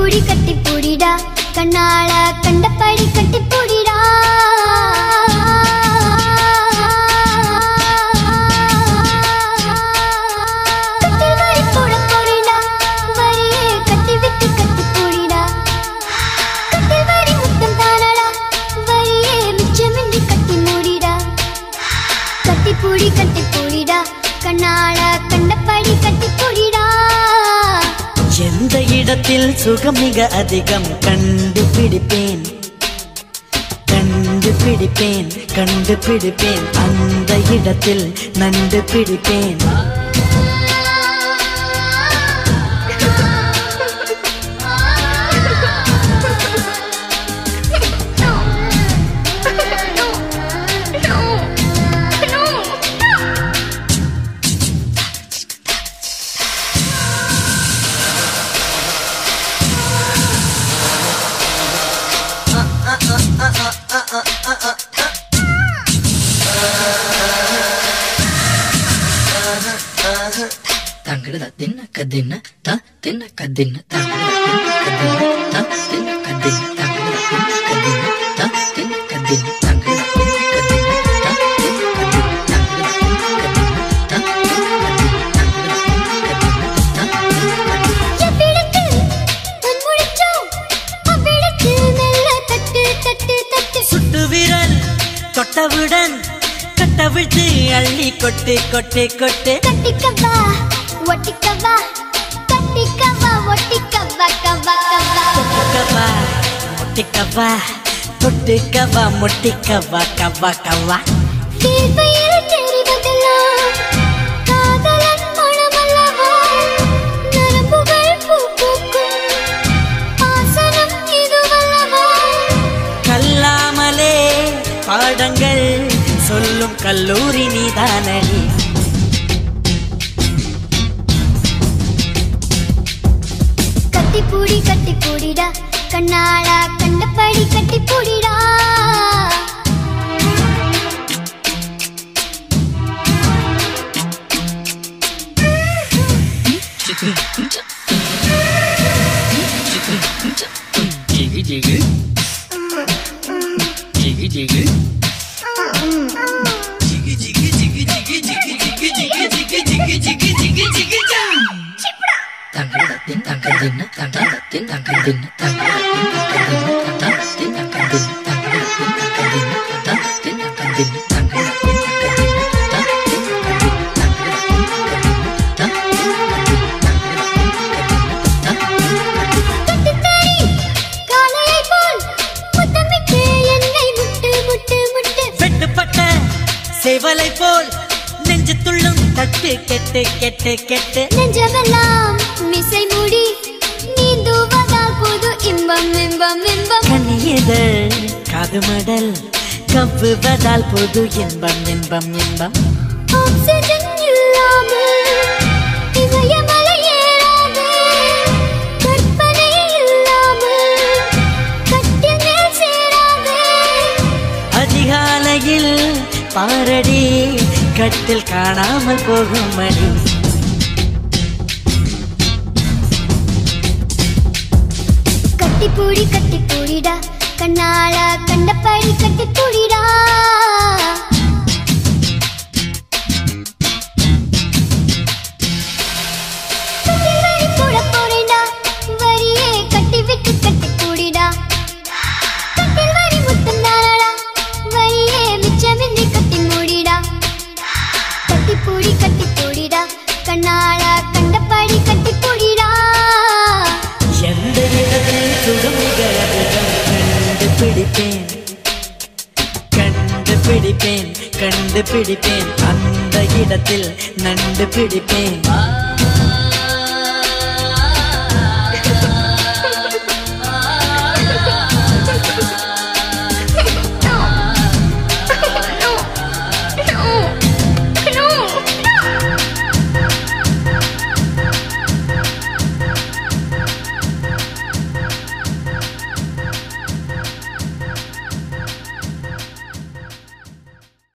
பூடி கட்டி பூடிடா கண்ணால கண்டபடி கட்டி பூடிடா கட்டில் வரி போட போறேன்டா, வரியே கட்டி விட்டு கட்டி பூடிடா. கட்டில் வரி முத்தம் தானடா, வரியே மிச்சமின்றி கட்டி மூடிடா. கட்டி பூடி கட்டி பூடிடா கண்ணால கண்டபடி கட்டி பூடிடா எந்த இடத்தில் சுகம் மிக அதிகம் கண்டுபிடிப்பேன் கண்டுபிடிப்பேன் கண்டுபிடிப்பேன் அந்த இடத்தில் நண்டு பிடிப்பேன் தங்கட தின்ன கதின்ன த தின்ன கதின்ன தங்கட தின்ன கதின்ன த தின்ன கதின்ன தங்கட தின்ன கதின்ன த தின்ன கதின்ன தங்கட தின்ன கதின்ன த தின்ன கதின்ன தங்கட தின்ன கதின்ன த தின்ன கதின்ன தங்கட தின்ன கதின்ன த தின்ன கதின்ன எவ்விடத்தில் உன் முடிச்சோ, அவ்விடத்தில் மெல்ல தட்டு தட்டு தட்டு சுட்டு விரல் தொட்டவுடன் கட்டவிழ்த்து அள்ளி கொட்டு கொட்டு கொட்டு கட்டிக்கவா ஒட்டிக்கவா கட்டிக்கவா ஒட்டிக்கவா கவா கவா கவா முட்டிக்கவா தொட்டுக்கவா முட்டிக்கவா கவா கவா தீர்ப்பையில் தெரிவதெல்லாம் காதலன் மனமல்லவா நரம்புகள் பூ பூக்கும் ஆசனம் இதுவல்லவா கல்லாமலே பாடங்கள் சொல்லும் கல்லூரி நீதானடி கட்டி பூடி கட்டி பூடிடா கண்ணாளா கண்டபடி கட்டி பூடிடா ஜிகு ஜிகு ஜிகு ஜிகு தங்கட தின் தங்க தின்ன தங்கட தின் தங்க தின்ன தங்கட தின் தங்க தின்ன தங்க தின் தங்க தின்ன தங்கட தின் தங்க தின்ன தங்கட தின் தங்க தின்ன தங்கட தின் தங்க தின்ன தங்கட தின் தங்க தின்ன தங்கட தின் தங்க தின்ன தங்கட தின் தங்க தின்ன கட்டித்தறி காளையைப் போல் முத்தமிட்டு என்னை முட்டு முட்டு முட்டு வெட்டுப்பட்ட சேவலை போல் நெஞ்சு துள்ளும் தட்டு கெட்டு கெட்டு கெட்டு நெஞ்சமெல்லாம் மிசை மூடி நீந்துவதால் புது இன்பம் இன்பம் இன்பம் கனியதழ் காதுமடல் கவ்வுவதால் புது இன்பம் இன்பம் இன்பம் ஆக்சிஜன் இல்லாமல் இமயமலை ஏறாது கற்பனை இல்லாமல் கட்டில் மேல் சேராது அதிகாலையில் பாரடி கட்டில் காணாமல் போகும் மணி கட்டி பூடி கட்டி பூடிடா கண்ணால கண்டபடி கட்டி பூடிடா கட்டில் வரி போட போறேன்டா, வரியே கட்டி விட்டு கட்டி பூடிடா. கட்டில் வரி முத்தம் தானடா, வரியே மிச்சமின்றி கட்டி மூடிடா. கட்டி பூடி கட்டி பூடிடா கண்ணால கண்டபடி கட்டி பூடிடா எந்த இடத்தில் சுகமிக அதிகம் கண்டுபிடிப்பேன் கண்டுபிடிப்பேன் கண்டுபிடிப்பேன் அந்த இடத்தில் நண்டு பிடிப்பேன்